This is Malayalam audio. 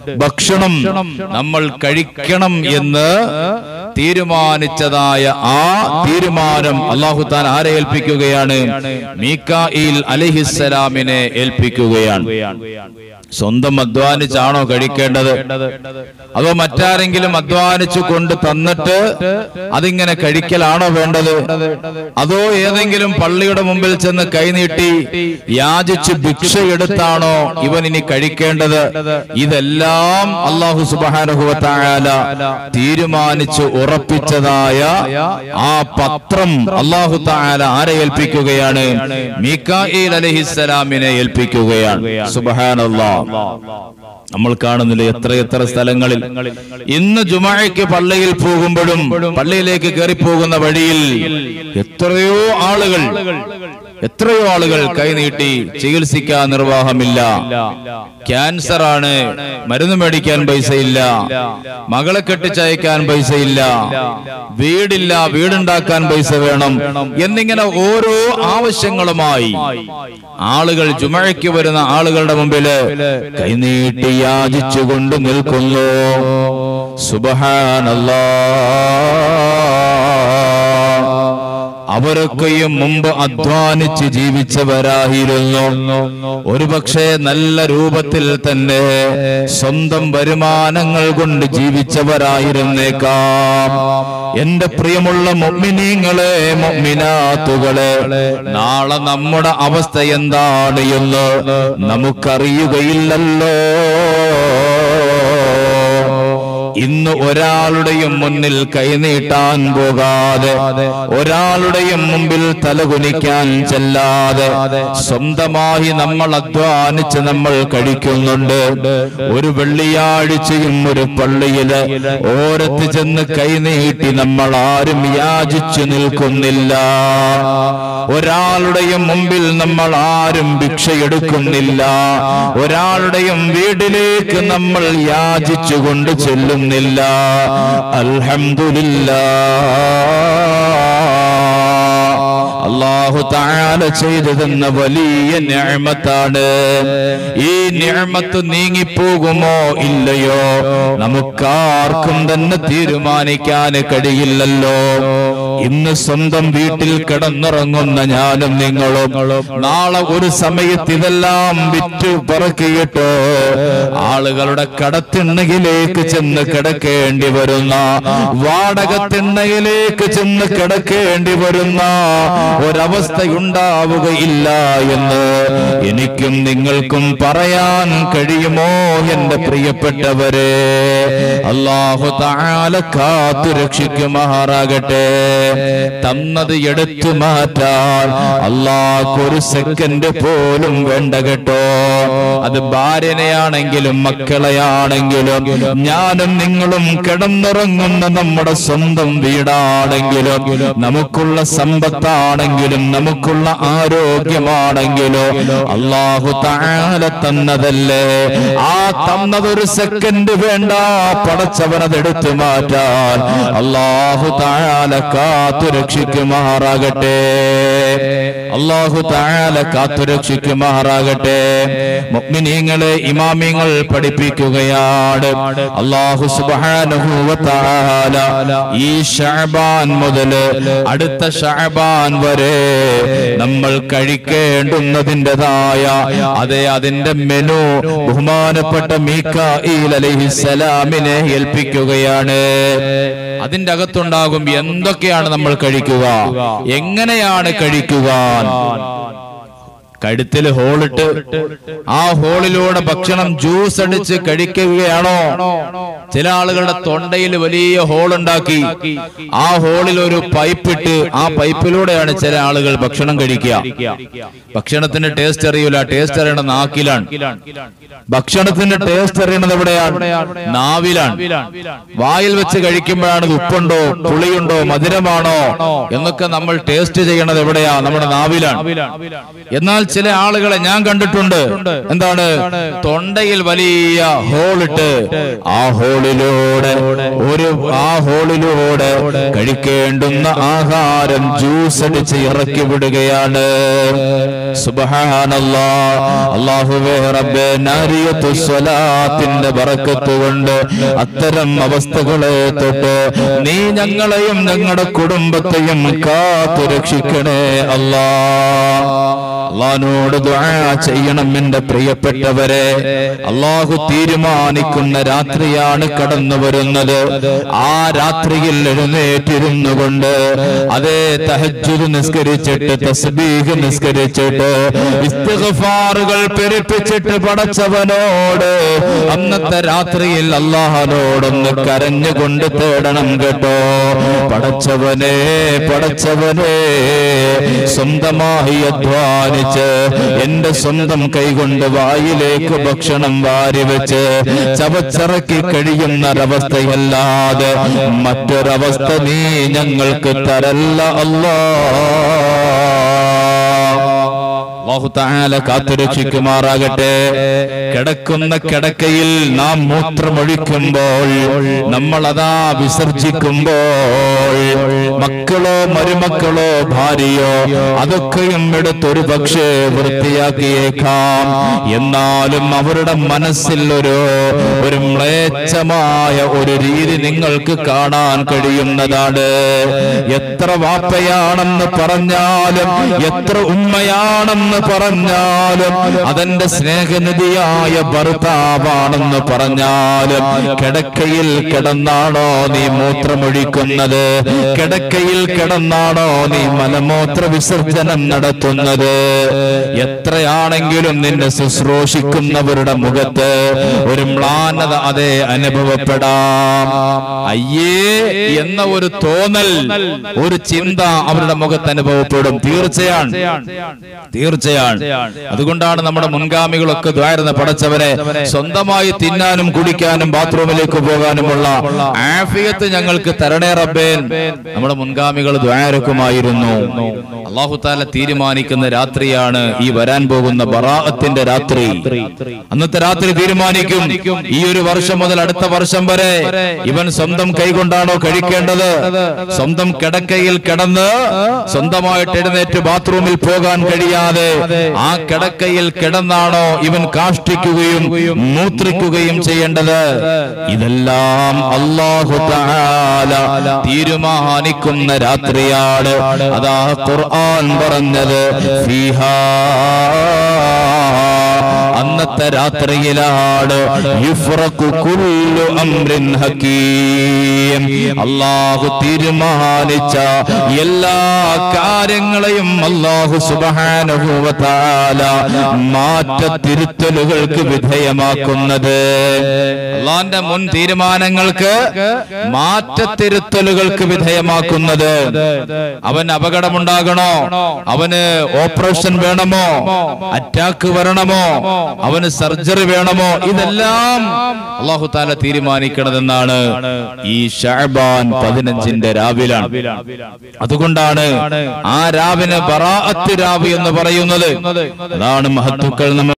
ഭക്ഷണം നമ്മൾ കഴിക്കണം എന്ന് തീരുമാനിച്ചതായ ആ തീരുമാനം അള്ളാഹു താൻ ആരെ ഏൽപ്പിക്കുകയാണ് മീക്കായിൽ അലഹിസ്സലാമിനെ ഏൽപ്പിക്കുകയാണ് സ്വന്തം അധ്വാനിച്ചാണോ കഴിക്കേണ്ടത് അതോ മറ്റാരെങ്കിലും അധ്വാനിച്ചു കൊണ്ട് തന്നിട്ട് അതിങ്ങനെ കഴിക്കലാണോ വേണ്ടത് അതോ ഏതെങ്കിലും പള്ളിയുടെ മുമ്പിൽ ചെന്ന് കൈനീട്ടി യാചിച്ച് ഭിക്ഷ എടുത്താണോ ഇവൻ ഇനി കഴിക്കേണ്ടത് ഇതെല്ലാം അള്ളാഹു സുബാനുഭവത്തായാല തീരുമാനിച്ച് ഉറപ്പിച്ചതായ ആ പത്രം അള്ളാഹു തായാല ആരെ ഏൽപ്പിക്കുകയാണ് മീക്കായിൽ അലഹിസ്സലാമിനെ ഏൽപ്പിക്കുകയാണ് സുബഹാനല്ലാ നമ്മൾ കാണുന്നില്ല എത്രയെത്ര സ്ഥലങ്ങളിൽ ഇന്ന് ജുമാഴയ്ക്ക് പള്ളിയിൽ പോകുമ്പോഴും പള്ളിയിലേക്ക് കയറി പോകുന്ന വഴിയിൽ എത്രയോ ആളുകൾ എത്രയോ ആളുകൾ കൈനീട്ടി ചികിത്സിക്കാൻ നിർവാഹമില്ല ക്യാൻസർ ആണ് മരുന്ന് മേടിക്കാൻ പൈസയില്ല മകളെ കെട്ടിച്ചയക്കാൻ പൈസയില്ല വീടില്ല വീടുണ്ടാക്കാൻ പൈസ വേണം എന്നിങ്ങനെ ഓരോ ആവശ്യങ്ങളുമായി ആളുകൾ ജുമഴയ്ക്ക് വരുന്ന ആളുകളുടെ മുമ്പില് കൈനീട്ടി യാചിച്ചുകൊണ്ട് നിൽക്കുന്നു സുബഹാനല്ലാ അവരൊക്കെയും മുമ്പ് അധ്വാനിച്ച് ജീവിച്ചവരായിരുന്നു ഒരുപക്ഷെ നല്ല രൂപത്തിൽ തന്നെ സ്വന്തം വരുമാനങ്ങൾ കൊണ്ട് ജീവിച്ചവരായിരുന്നേക്കാം എന്റെ പ്രിയമുള്ള മൊമ്മിനീങ്ങളെ മൊമ്മിനാത്തുകളെ നാളെ നമ്മുടെ അവസ്ഥ എന്താണ് എന്ന് നമുക്കറിയുകയില്ലല്ലോ ഇന്ന് ഒരാളുടെയും മുന്നിൽ കൈനീട്ടാൻ പോകാതെ ഒരാളുടെയും മുമ്പിൽ തലകുനിക്കാൻ ചെല്ലാതെ സ്വന്തമായി നമ്മൾ അധ്വാനിച്ച് നമ്മൾ കഴിക്കുന്നുണ്ട് ഒരു വെള്ളിയാഴ്ചയും ഒരു പള്ളിയില് ഓരത്ത് ചെന്ന് കൈനീട്ടി നമ്മൾ ആരും യാചിച്ചു നിൽക്കുന്നില്ല ഒരാളുടെയും മുമ്പിൽ നമ്മൾ ആരും ഭിക്ഷയെടുക്കുന്നില്ല ഒരാളുടെയും വീട്ടിലേക്ക് നമ്മൾ യാചിച്ചുകൊണ്ട് ചെല്ലുന്നില്ല അൽഹംദുലില്ലാ അള്ളാഹു താല ചെയ്തു തന്ന വലിയ ഞാമത്താണ് ഈ ഞാമത്ത് നീങ്ങിപ്പോകുമോ ഇല്ലയോ നമുക്കാർക്കും തന്നെ തീരുമാനിക്കാൻ കഴിയില്ലല്ലോ ഇന്ന് സ്വന്തം വീട്ടിൽ കിടന്നിറങ്ങുന്ന ഞാനും നിങ്ങളും നാളെ ഒരു സമയത്ത് ഇതെല്ലാം വിറ്റു പറക്കിയിട്ട് ആളുകളുടെ കടത്തിണ്ണയിലേക്ക് ചെന്ന് കിടക്കേണ്ടി വരുന്ന വാടക തിണ്ണയിലേക്ക് ചെന്ന് കിടക്കേണ്ടി വരുന്ന ഒരവസ്ഥയുണ്ടാവുകയില്ല എന്ന് എനിക്കും നിങ്ങൾക്കും പറയാൻ കഴിയുമോ എന്റെ പ്രിയപ്പെട്ടവരെ അള്ളാഹു താല കാത്തു രക്ഷിക്കുമാറാകട്ടെ തന്നത് എടുത്തു മാറ്റാൻ അള്ളാഹ് ഒരു സെക്കൻഡ് പോലും വേണ്ട കേട്ടോ അത് ഭാര്യനെയാണെങ്കിലും മക്കളെയാണെങ്കിലും ഞാനും നിങ്ങളും കിടന്നുറങ്ങുന്ന നമ്മുടെ സ്വന്തം വീടാണെങ്കിലും നമുക്കുള്ള സമ്പത്താണെങ്കിലും നമുക്കുള്ള ആരോഗ്യമാണെങ്കിലും അള്ളാഹു താല തന്നതല്ലേ ആ തന്നതൊരു സെക്കൻഡ് വേണ്ട പടച്ചവനത് എടുത്തു മാറ്റാൻ അള്ളാഹു താല കാത്തു രക്ഷിക്കുമാറാകട്ടെ അള്ളാഹു താല കാത്തു രക്ഷിക്കുമാറാകട്ടെ മുഅ്മിനീങ്ങളെ ഇമാമിങ്ങൾ പഠിപ്പിക്കുകയാണ് അള്ളാഹു സുബ്ഹാനഹു വ തആല ഈ ഷഅബാൻ മുതൽ അടുത്ത ഷഅബാൻ വരെ നമ്മൾ കഴിക്കേണ്ടുന്നതിൻ്റെതായ അതെ അതിന്റെ മെനു ബഹുമാനപ്പെട്ട മീക്കായിൽ അലൈഹിസ്സലാമിനെ ഏൽപ്പിക്കുകയാണ് അതിന്റെ അകത്തുണ്ടാകും എന്തൊക്കെയാണ് നമ്മൾ കഴിക്കുക എങ്ങനെയാണ് കഴിക്കുക കഴുത്തിൽ ഹോളിട്ട് ആ ഹോളിലൂടെ ഭക്ഷണം ജ്യൂസ് അടിച്ച് കഴിക്കുകയാണോ ചില ആളുകളുടെ തൊണ്ടയിൽ വലിയ ഹോൾ ഉണ്ടാക്കി ആ ഹോളിൽ ഒരു പൈപ്പിട്ട് ആ പൈപ്പിലൂടെയാണ് ചില ആളുകൾ ഭക്ഷണം കഴിക്കുക ഭക്ഷണത്തിന്റെ ടേസ്റ്റ് അറിയില്ല ടേസ്റ്റ് അറിയണത് നാക്കിലാണ് ഭക്ഷണത്തിന്റെ ടേസ്റ്റ് അറിയണത് എവിടെയാണ് നാവിലാണ് വായിൽ വെച്ച് കഴിക്കുമ്പോഴാണ് ഇത് ഉപ്പുണ്ടോ പുളിയുണ്ടോ മധുരമാണോ എന്നൊക്കെ നമ്മൾ ടേസ്റ്റ് ചെയ്യണത് എവിടെയാ നമ്മുടെ നാവിലാണ് എന്നാൽ ചില ആളുകളെ ഞാൻ കണ്ടിട്ടുണ്ട് എന്താണ് തൊണ്ടയിൽ വലിയ ഹോളിട്ട് ആ ഹോളിലൂടെ ഒരു ആ ഹോളിലൂടെ കഴിക്കേണ്ടുന്ന ആഹാരം ജ്യൂസ് അടിച്ച് ഇറക്കി വിടുകയാണ് സുബ്ഹാനല്ലാ അല്ലാഹുവേ റബ്ബേ നാരിയത്തു സ്വലാത്തിന്റെ ബറക്കത്ത് കൊണ്ട് അത്തരം അവസ്ഥകളെ തൊട്ട് നീ ഞങ്ങളെയും ഞങ്ങളുടെ കുടുംബത്തെയും കാത്തു രക്ഷിക്കണേ അല്ലാ അള്ളഹാനോട് ദുആ ചെയ്യണം എന്റെ പ്രിയപ്പെട്ടവരെ അള്ളാഹു തീരുമാനിക്കുന്ന രാത്രിയാണ് കടന്നു വരുന്നത് ആ രാത്രിയിൽ എഴുന്നേറ്റിരുന്നു കൊണ്ട് അതേ തഹജ്ജുദ് നിസ്കരിച്ചിട്ട് തസ്ബീഹ് നിസ്കരിച്ചിട്ട് ഇസ്തിഗ്ഫാറുകൾ പെരുപ്പിച്ചിട്ട് പടച്ചവനോട് അന്നത്തെ രാത്രിയിൽ അള്ളാഹനോടൊന്ന് കരഞ്ഞുകൊണ്ട് തേടണം കേട്ടോ പടച്ചവനെ പടച്ചവനെ സ്വന്തമായി അധ്വാനിച്ച് എന്റെ സ്വന്തം കൈകൊണ്ട് വായിലേക്ക് ഭക്ഷണം വാരി വെച്ച് ചവച്ചിറക്കി കഴിയുന്നൊരവസ്ഥയല്ലാതെ മറ്റൊരവസ്ഥ നീ ഞങ്ങൾക്ക് തരല്ല അല്ലാ അല്ലാഹു തആല കാത്തുരക്ഷിക്കുമാറാകട്ടെ കിടക്കുന്ന കിടക്കയിൽ നാം മൂത്രമൊഴിക്കുമ്പോൾ നമ്മൾ അതാ വിസർജിക്കുമ്പോൾ മക്കളോ മരുമക്കളോ ഭാര്യയോ അതൊക്കെയും എടുത്തൊരു പക്ഷേ വൃത്തിയാക്കിയേക്കാം എന്നാലും അവരുടെ മനസ്സിൽ ഒരു ഒരു മ്ലേച്ഛമായ ഒരു രീതി നിങ്ങൾക്ക് കാണാൻ കഴിയുന്നതാണ് എത്ര വാപ്പയാണെന്ന് പറഞ്ഞാലും എത്ര ഉമ്മയാണെന്ന് പറഞ്ഞാലും അതെന്റെ സ്നേഹനിധിയായ ഭർത്താവാണെന്ന് പറഞ്ഞാലും കിടക്കയിൽ കിടന്നാണോ നീ മൂത്രമൊഴിക്കുന്നത് കിടക്കയിൽ കിടന്നാണോ നീ മലമൂത്ര വിസർജനം നടത്തുന്നത് എത്രയാണെങ്കിലും നിന്നെ ശുശ്രൂഷിക്കുന്നവരുടെ മുഖത്ത് ഒരു മ്ലാനത അതേ അനുഭവപ്പെടാം അയ്യേ എന്ന ഒരു തോന്നൽ ഒരു ചിന്ത അവരുടെ മുഖത്ത് അനുഭവപ്പെടും തീർച്ചയാണ് തീർച്ചയാണ് അതുകൊണ്ടാണ് നമ്മുടെ മുൻഗാമികളൊക്കെ ദ്വാരുന്ന പടച്ചവരെ സ്വന്തമായി തിന്നാനും കുടിക്കാനും ബാത്റൂമിലേക്ക് പോകാനുമുള്ള ആഫിയത്ത് ഞങ്ങൾക്ക് തരണേ റബ്ബേൻ നമ്മുടെ മുൻഗാമികൾ ദ്വാരക്കുമായിരുന്നു അള്ളാഹു താല തീരുമാനിക്കുന്ന രാത്രിയാണ് ഈ വരാൻ പോകുന്ന ബറാഅത്തിന്റെ രാത്രി അന്നത്തെ രാത്രി തീരുമാനിക്കും ഈ ഒരു വർഷം മുതൽ അടുത്ത വർഷം വരെ ഇവൻ സ്വന്തം കൈകൊണ്ടാണോ കഴിക്കേണ്ടത് സ്വന്തം കിടക്കയിൽ കിടന്ന് സ്വന്തമായിട്ട് എഴുന്നേറ്റ് ബാത്റൂമിൽ പോകാൻ കഴിയാതെ ആ കിടക്കയിൽ കിടന്നാണോ ഇവൻ കാഷ്ടിക്കുകയും മൂത്രിക്കുകയും ചെയ്യേണ്ടത് ഇതെല്ലാം അള്ളാഹു തആല തീരുമാനിക്കുന്ന രാത്രിയാണ് അതാ ഖുർആൻ പറഞ്ഞത് ഫീഹാ അന്നത്തെ രാത്രിയിലാണ് യുഫ്റഖു കുല്ലു അംറിൻ ഹകീം അല്ലാഹു തീരുമാനിച്ച എല്ലാ കാര്യങ്ങളെയും അല്ലാഹു സുബ്ഹാനഹു വ തആല മാറ്റത്തിരുത്തലുകൾക്ക് വിധേയമാക്കുന്നത് അള്ളാന്റെ മുൻ തീരുമാനങ്ങൾക്ക് മാറ്റത്തിരുത്തലുകൾക്ക് വിധേയമാക്കുന്നത് അവൻ അപകടമുണ്ടാകണോ അവന് ഓപ്പറേഷൻ വേണമോ അറ്റാക്ക് വരണമോ അവന് സർജറി വേണമോ ഇതെല്ലാം അള്ളാഹു താല തീരുമാനിക്കണതെന്നാണ് ഈ ഷാബാൻ പതിനഞ്ചിന്റെ രാവിലാണ് അതുകൊണ്ടാണ് ആ രാവിനെ ബറാഅത്ത് രാവ് എന്ന് പറയുന്നത് അതാണ് മഹത്തുക്കൾ നമ്മൾ